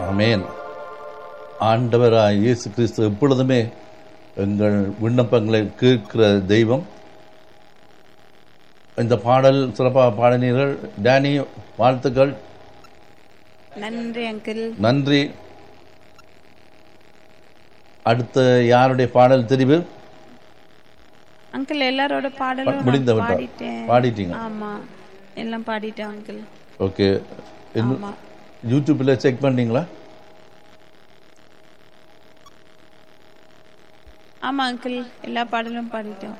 ஆமென் ஆண்டவராய் இயேசு கிறிஸ்து எப்பொழுதுமே எங்கள் விண்ணப்பங்களை கேட்கிற தெய்வம் இந்த பாடல் சிறப்பாக பாடினீர்கள் டேனி வாழ்த்துக்கள் நன்றி அங்கிள் நன்றி அடுத்த யாருடைய பாடல் தெரிவு அங்கிள் எல்லாரோட பாடலும் முடிந்த நான் விட்டா பாடிட்டேன் பாடிட்டீங்க ஆமா எல்லாம் பாடிட்டேன் அங்கிள் ஓகே இன்னும் ஆமா யூடியூப்பில் செக் பண்ணீங்களா ஆமா அங்கிள் எல்லா பாடலும் பாடிட்டோம்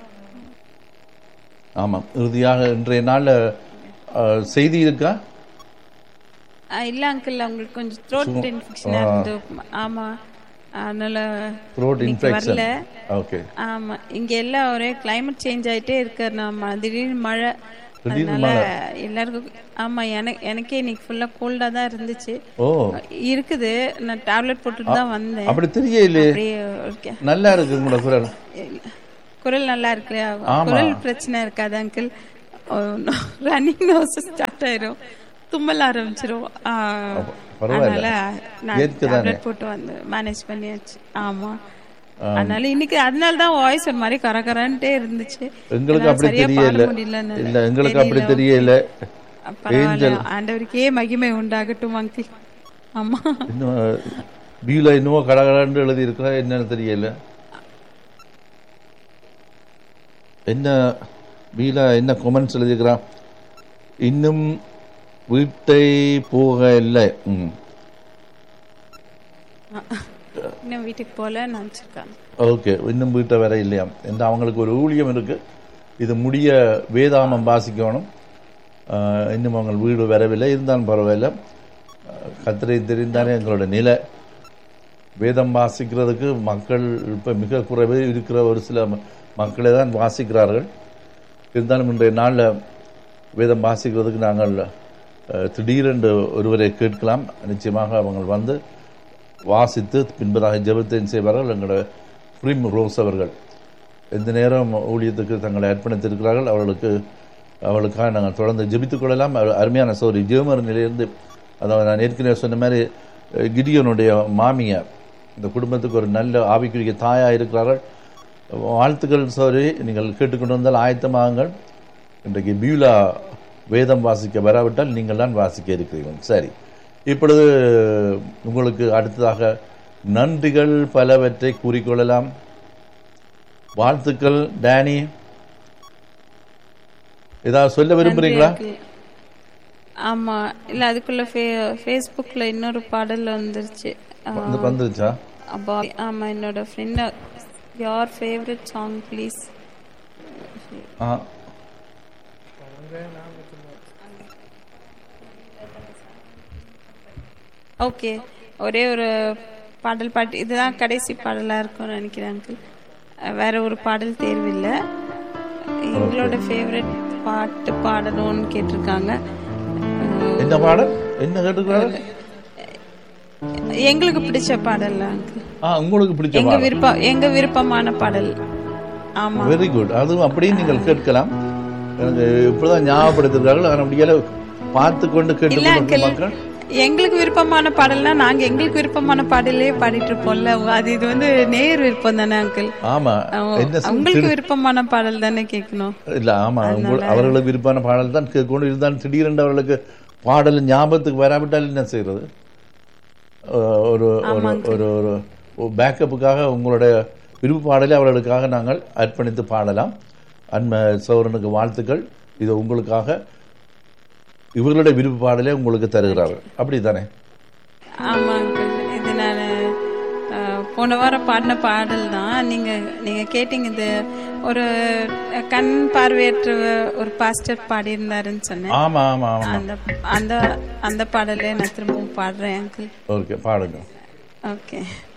ஆமாம் இறுதியாக இன்றைய நாளில் அஹ், செய்தி இருக்கா ஆ, இல்ல அங்கிள் அவங்களுக்கு கொஞ்சம் த்ரோட் இன்ஃபெக்ஷனா இருந்து ஆமா அதனால த்ரோட் இன்னைக்கு இன்ஃபெக்ஷன் வரல ஓகே ஆமா இங்க எல்லாம் ஒரே கிளைமேட் சேஞ்ச் ஆயிட்டே இருக்கு நம்ம திடீர்னு மழை திடீர்னு அதனால எல்லாருக்கும் ஆமா எனக்கு எனக்கே இன்னைக்கு ஃபுல்லா கோல்டா தான் இருந்துச்சு ஓ இருக்குது நான் டேப்லெட் போட்டுட்டு தான் வந்தேன் அப்படி தெரியலையே அப்படியே ஓகே நல்லா இருக்கு உங்களோட குரல் குரல் நல்லா இருக்கு குரல் பிரச்சனை இருக்காது அங்கிள் ரன்னிங் நோஸ் ஸ்டார்ட் ஆயிரும் தும்மல் ஆரம்பிச்சிரும் ஆ, பரவாயில்ல. அதனால நான் ஏத்துக்குதானே? டேப்லெட் போட்டு வந்து மேனேஜ் பண்ணியாச்சு ஆமா அதனால இன்னைக்கு அதனால தான் வாய்ஸ் ஒரு மாதிரி கரகரன்ட்டே இருந்துச்சு எங்களுக்கு என்னால அப்படி சரியா பாட தெரியல முடியலன்னு இல்ல எங்களுக்கு அப்படி தெரியல பரவாயில்ல ஆண்டவருக்கே மகிமை உண்டாகட்டும் அங்கிள் ஆமா இன்னும் பியூல இன்னும் கடகடன்னு எழுதி இருக்கா என்னன்னு தெரியல என்ன பியூல என்ன கொமெண்ட்ஸ் எழுதியிருக்கிறான் இன்னும் வீட்டை போக இல்லை ம் இன்னும் வீட்டுக்கு போல நினைச்சிருக்காங்க ஓகே இன்னும் வீட்டை வர இல்லையாம் என்று அவங்களுக்கு ஒரு ஊழியம் இருக்கு இது முடிய வேதாமம் வாசிக்கணும் ஆஹ், இன்னும் அவங்க வீடு வரவில்லை இருந்தாலும் பரவாயில்ல ஆஹ், கர்த்தரை தெரிந்தாலே எங்களோட நிலை வேதம் வாசிக்கிறதுக்கு மக்கள் இப்போ மிக குறைவே இருக்கிற ஒரு சில ம- மக்களே தான் வாசிக்கிறார்கள் இருந்தாலும் இன்றைய நாளில் வேதம் வாசிக்கிறதுக்கு நாங்கள் அஹ், திடீரென்று ஒருவரை கேட்கலாம் நிச்சயமாக அவங்க வந்து வாசித்து பின்பதாக ஜெபத்தையும் செய்வார்கள் எங்களோட பிரிம் ரோஸ் அவர்கள் எந்த நேரம் ஊழியத்துக்கு தங்களை அர்ப்பணித்திருக்கிறார்கள் அவர்களுக்கு அவளுக்காக நாங்கள் தொடர்ந்து ஜெபித்துக் கொள்ளலாம் அவர் அருமையான சௌரி ஜெவமர் நிலையிலிருந்து அதாவது நான் ஏற்கனவே சொன்ன மாதிரி அஹ், கிடியோனுடைய மாமியார் இந்த குடும்பத்துக்கு ஒரு நல்ல ஆவிக்குரிய தாயாக இருக்கிறார்கள் வாழ்த்துக்கள் சௌரி நீங்கள் கேட்டுக்கொண்டு வந்தால் ஆயத்தமாகுங்கள் இன்றைக்கு பியூலா வேதம் வாசிக்க வராவிட்டால் நீங்கள் தான் வாசிக்க இருக்கிறீர்கள் சரி இப்பொழுது உங்களுக்கு அடுத்ததாக நன்றிகள் பலவற்றை கூறிக்கொள்ளலாம் வாழ்த்துக்கள் டேனி ஏதாவது சொல்ல விரும்புறீங்களா நன்றி uncle. ஆமா இல்ல அதுக்குள்ள ஃபேஸ்புக்ல இன்னொரு பாடல் வந்துருச்சு வந்து வந்துருச்சா அப்பா ஆமா என்னோட ஃப்ரெண்ட் யார் ஃபேவரட் சாங் ப்ளீஸ் ஆ ஓகே ஒரே ஒரு பாடல் பாட்டு இதுதான் கடைசி பாடலா இருக்கும்னு நினைக்கிறேன் அங்கிள் வேற ஒரு பாடல் தேர்வு இல்ல எங்களோட ஃபேவரட் பாட்டு பாடணும்னு கேட்டிருக்காங்க என்ன பாடல் என்ன கேட்டுக்கிறாரு எங்களுக்கு பிடிச்ச பாடல் அங்கிள் ஆ உங்களுக்கு பிடிச்ச எங்க பாடல் விருப்பம் எங்க விருப்பமான பாடல் ஆமா வெரி குட் அதுவும் அப்படியே நீங்கள் கேட்கலாம் எனக்கு இப்படிதான் ஞாபகப்படுத்துகிறார்கள் ஆனால் முடியல பார்த்து கொண்டு கேட்டு இல்ல கொண்டு அங்கிள் மக்கள் எங்களுக்கு விருப்பமான பாடல்னா நாங்க எங்களுக்கு விருப்பமான பாடலே பாடிட்டு இருப்போம்ல அது இது வந்து நேர் விருப்பம் தானே அங்கிள் ஆமா என்ன சொல்~ உங்களுக்கு விருப்பமான பாடல் தானே கேட்கணும் இல்ல ஆமா உங்கள் அவர்களுக்கு விருப்பான பாடல் தான் கேட்கணும் இருந்தாலும் திடீரென்று அவர்களுக்கு பாடல் ஞாபகத்துக்கு வராவிட்டால் என்ன செய்யறது அஹ் ஒரு ஒரு ஒரு ஒரு பேக்கப்புக்காக உங்களுடைய விருப்ப பாடலை அவர்களுக்காக நாங்கள் அர்ப்பணித்து பாடலாம் அன்ம சௌரனுக்கு வாழ்த்துக்கள் இது உங்களுக்காக இவர்களுடைய விருப்ப பாடலை உங்களுக்கு தருகிறார்கள் அப்படி தானே ஆமா அங்கிள் இது நான் போன வாரம் பாடின பாடல் தான் நீங்க நீங்க கேட்டீங்க இது ஒரு கண் பார்வையற்ற ஒரு பாஸ்டர் பாடியிருந்தாருன்னு சொன்னேன் ஆமா ஆமா ஆமா அந்த அந்த அந்த பாடலே நான் திரும்பவும் பாடுறேன் அங்கிள் ஓகே பாடுங்க ஓகே